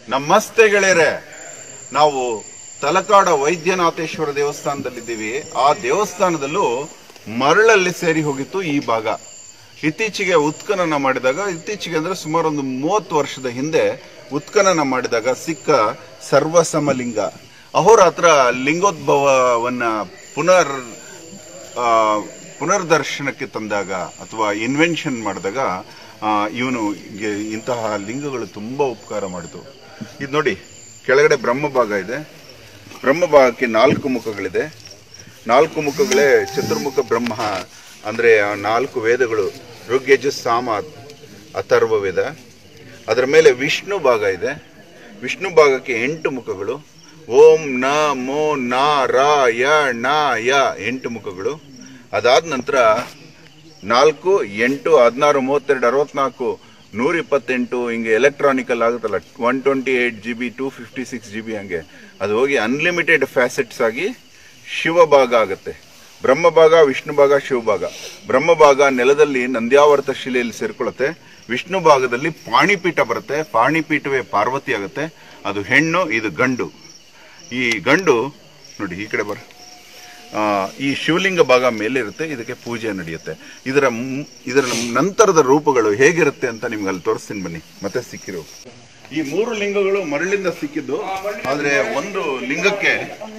ನಮಸ್ತೆ ಗೆಳೆಯರೆ ನಾವು ತಲಕಾಡ ವೈದ್ಯನಾಥೇಶ್ವರ ದೇವಸ್ಥಾನದಲ್ಲಿದ್ದೀವಿ ಆ ದೇವಸ್ಥಾನದಲ್ಲೂ ಮರಳಲ್ಲಿ ಸೇರಿ ಹೋಗಿತ್ತು ಈ ಭಾಗ ಇತ್ತೀಚೆಗೆ ಉತ್ಖನನ ಮಾಡಿದಾಗ ಇತ್ತೀಚೆಗೆ ಅಂದ್ರೆ ಸುಮಾರು ಒಂದು ಮೂವತ್ತು ವರ್ಷದ ಹಿಂದೆ ಉತ್ಖನನ ಮಾಡಿದಾಗ ಸಿಕ್ಕ ಸರ್ವಸಮಲಿಂಗ ಅಹೋರಾತ್ರ ಲಿಂಗೋದ್ಭವವನ್ನ ಪುನರ್ ಆ, ಪುನರ್ದರ್ಶನಕ್ಕೆ ತಂದಾಗ ಅಥವಾ ಇನ್ವೆನ್ಷನ್ ಮಾಡಿದಾಗ ಇವನು ಇಂತಹ ಲಿಂಗಗಳು ತುಂಬಾ ಉಪಕಾರ ಮಾಡಿತು ಇದು ನೋಡಿ ಕೆಳಗಡೆ ಬ್ರಹ್ಮಭಾಗ ಇದೆ ಬ್ರಹ್ಮಭಾಗಕ್ಕೆ ನಾಲ್ಕು ಮುಖಗಳಿದೆ ನಾಲ್ಕು ಮುಖಗಳೇ ಚತುರ್ಮುಖ ಬ್ರಹ್ಮ ಅಂದ್ರೆ ಆ ನಾಲ್ಕು ವೇದಗಳು ಋಗ್ಯಜ ಸಾಮ ಅಥರ್ವ ವೇದ ಅದರ ಮೇಲೆ ವಿಷ್ಣು ಭಾಗ ಇದೆ ವಿಷ್ಣು ಭಾಗಕ್ಕೆ ಎಂಟು ಮುಖಗಳು ಓಂ ನ ಮೋ ನ ರ ಯ ಣ ಯ ಎಂಟು ಮುಖಗಳು ಅದಾದ ನಂತರ ನಾಲ್ಕು ಎಂಟು ಹದಿನಾರು ಮೂವತ್ತೆರಡು ಅರವತ್ನಾಲ್ಕು ನೂರ ಇಪ್ಪತ್ತೆಂಟು ಹಿಂಗೆ ಎಲೆಕ್ಟ್ರಾನಿಕಲ್ ಆಗುತ್ತಲ್ಲ one twenty eight G B two fifty six G B ಹಂಗೆ ಅದು ಹೋಗಿ ಅನ್ಲಿಮಿಟೆಡ್ ಫ್ಯಾಸೆಟ್ಸ್ ಆಗಿ ಶಿವಭಾಗ ಆಗುತ್ತೆ ಬ್ರಹ್ಮಭಾಗ ವಿಷ್ಣು ಭಾಗ ಶಿವಭಾಗ ಬ್ರಹ್ಮಭಾಗ ನೆಲದಲ್ಲಿ ನಂದ್ಯಾವರ್ತ ಶಿಲೆಯಲ್ಲಿ ಸೇರ್ಕೊಳ್ಳುತ್ತೆ ವಿಷ್ಣು ಭಾಗದಲ್ಲಿ ಪಾಣಿಪೀಠ ಬರುತ್ತೆ ಪಾಣಿಪೀಠವೇ ಪಾರ್ವತಿ ಆಗುತ್ತೆ ಅದು ಹೆಣ್ಣು ಇದು ಗಂಡು ಈ ಗಂಡು ನೋಡಿ ಈ ಕಡೆ ಬರ ಆ, ಈ ಶಿವಲಿಂಗ ಭಾಗ ಮೇಲೆ ಇರುತ್ತೆ ಇದಕ್ಕೆ ಪೂಜೆ ನಡೆಯುತ್ತೆ ಇದರ ಮ್- ಇದರ ನಂತರದ ರೂಪಗಳು ಹೇಗಿರುತ್ತೆ ಅಂತ ನಿಮ್ಗೆ ಅಲ್ಲಿ ತೋರಿಸ್ತೀನಿ ಬನ್ನಿ ಮತ್ತೆ ಸಿಕ್ಕಿರೋ ಈ ಮೂರು ಲಿಂಗಗಳು ಮರಳಿಂದ ಸಿಕ್ಕಿದ್ದು ಆದ್ರೆ ಒಂದು ಲಿಂಗಕ್ಕೆ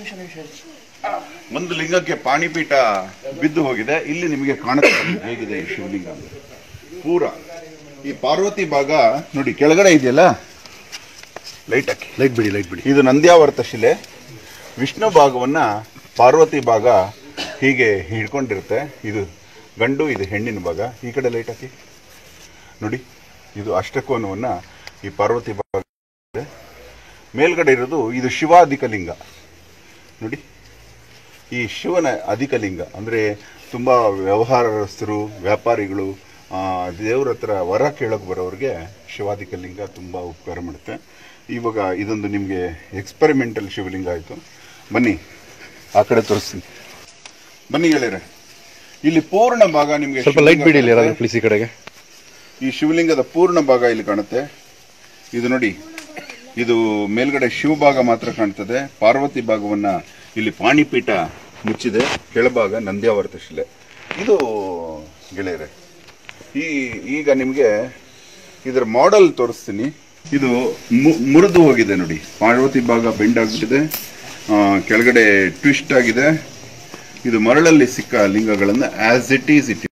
ಒಂದು ಲಿಂಗಕ್ಕೆ ಪಾಣಿಪೀಠ ಬಿದ್ದು ಹೋಗಿದೆ ಇಲ್ಲಿ ನಿಮಗೆ ಕಾಣುತ್ತೆ ಹೇಗಿದೆ ಈ ಶಿವಲಿಂಗ ಅಂತ. ಪೂರ ಈ ಪಾರ್ವತಿ ಭಾಗ ನೋಡಿ ಕೆಳಗಡೆ ಇದೆಯಲ್ಲ ಲೈಟ್ ಹಾಕಿ ಲೈಟ್ ಬಿಡಿ ಲೈಟ್ ಬಿಡಿ ಇದು ನಂದ್ಯಾವರ್ತ ಶಿಲೆ ವಿಷ್ಣು ಭಾಗವನ್ನ ಪಾರ್ವತಿ ಭಾಗ ಹೀಗೆ ಹಿಡ್ಕೊಂಡಿರುತ್ತೆ ಇದು ಗಂಡು ಇದು ಹೆಣ್ಣಿನ ಭಾಗ ಈ ಕಡೆ ಲೈಟ್ ಹಾಕಿ ನೋಡಿ ಇದು ಅಷ್ಟಕೋನವನ್ನ ಈ ಪಾರ್ವತಿ ಭಾಗ ಇದೆ. ಮೇಲ್ಗಡೆ ಇರೋದು ಇದು ಶಿವಾಧಿಕಲಿಂಗ ನೋಡಿ ಈ ಶಿವನ ಅಧಿಕಲಿಂಗ ಅಂದರೆ ತುಂಬ ವ್ಯವಹಾರಸ್ಥರು ವ್ಯಾಪಾರಿಗಳು ಆ, ದೇವ್ರ ಹತ್ರ ವರ ಕೇಳೋಕೆ ಬರೋರಿಗೆ ಶಿವಾಧಿಕಲಿಂಗ ತುಂಬ ಉಪಕಾರ ಮಾಡುತ್ತೆ ಇವಾಗ ಇದೊಂದು ನಿಮಗೆ ಎಕ್ಸ್ಪೆರಿಮೆಂಟಲ್ ಶಿವಲಿಂಗ ಆಯಿತು ಬನ್ನಿ ಆ ಕಡೆ ತೋರಿಸ್ತೀನಿ ಬನ್ನಿ ಗೆಳೆಯರೆ ಇಲ್ಲಿ ಪೂರ್ಣ ಭಾಗ ನಿಮಗೆ ಸ್ವಲ್ಪ ಲೈಟ್ ಬಿಡಿ ಇಲ್ಲಿ ಯಾರಾದ್ರೂ ಪ್ಲೀಸ್ ಈ ಕಡೆಗೆ ಈ ಶಿವಲಿಂಗದ ಪೂರ್ಣ ಭಾಗ ಇಲ್ಲಿ ಕಾಣುತ್ತೆ ಇದು ನೋಡಿ ಇದು ಮೇಲ್ಗಡೆ ಶಿವಭಾಗ ಮಾತ್ರ ಕಾಣ್ತದೆ ಪಾರ್ವತಿ ಭಾಗವನ್ನ ಇಲ್ಲಿ ಪಾಣಿಪೀಠ ಮುಚ್ಚಿದೆ ಕೆಳಭಾಗ ನಂದ್ಯಾವರ್ತ ಶಿಲೆ ಇದು ಗೆಳೆಯರೆ ಈ ಈಗ ನಿಮಗೆ ಇದರ ಮಾಡೆಲ್ ತೋರಿಸ್ತೀನಿ ಇದು ಮು- ಮುರಿದು ಹೋಗಿದೆ ನೋಡಿ ಪಾರ್ವತಿ ಭಾಗ ಬೆಂಡ್ ಆಗ್ಬಿಟ್ಟಿದೆ ಆ, ಕೆಳಗಡೆ ಟ್ವಿಸ್ಟ್ ಆಗಿದೆ ಇದು ಮರಳಲ್ಲಿ ಸಿಕ್ಕ ಲಿಂಗಗಳನ್ನು ಆಸ್ ಇಟ್ ಈಸ್ ಇಟ್